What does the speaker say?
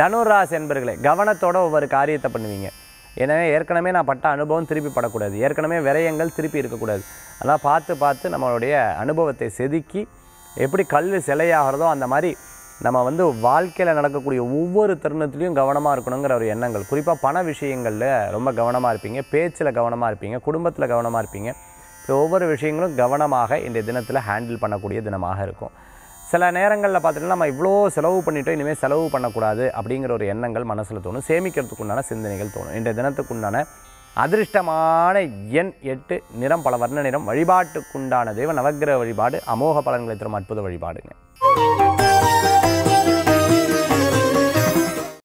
தனுராசி என்பர்களே கவனத்தோட ஒவ்வொரு காரியத்தை பண்ணுவீங்க எனவே ஏற்கனவே நான் பட்ட அனுபவம் திருப்பி படக்கூடாது ஏற்கனவே விரயங்கள் திருப்பி இருக்கக்கூடாது அதெல்லாம் பார்த்து பார்த்து நம்மளுடைய அனுபவத்தை செதுக்கி எப்படி கல் சிலையாகிறதோ அந்த மாதிரி நம்ம வந்து வாழ்க்கையில் நடக்கக்கூடிய ஒவ்வொரு தருணத்துலையும் கவனமாக இருக்கணுங்கிற ஒரு எண்ணங்கள் குறிப்பாக பண விஷயங்களில் ரொம்ப கவனமாக இருப்பீங்க பேச்சில் கவனமாக இருப்பீங்க குடும்பத்தில் கவனமாக இருப்பீங்க இப்போ ஒவ்வொரு விஷயங்களும் கவனமாக இன்றைய தினத்தில் ஹேண்டில் பண்ணக்கூடிய தினமாக இருக்கும் சில நேரங்களில் பார்த்துட்டோம்னா நம்ம இவ்வளோ செலவு பண்ணிட்டோம் இனிமேல் செலவு பண்ணக்கூடாது அப்படிங்கிற ஒரு எண்ணங்கள் மனசில் தோணும் சேமிக்கிறதுக்கு உண்டான சிந்தனைகள் தோணும் இன்றைய தினத்துக்குண்டான அதிர்ஷ்டமான எண் எட்டு நிறம் பல வர்ண நிறம் வழிபாட்டுக்குண்டான தெய்வ நவக்கிரக வழிபாடு அமோக பலன்களை தரும் அற்புத வழிபாடுங்க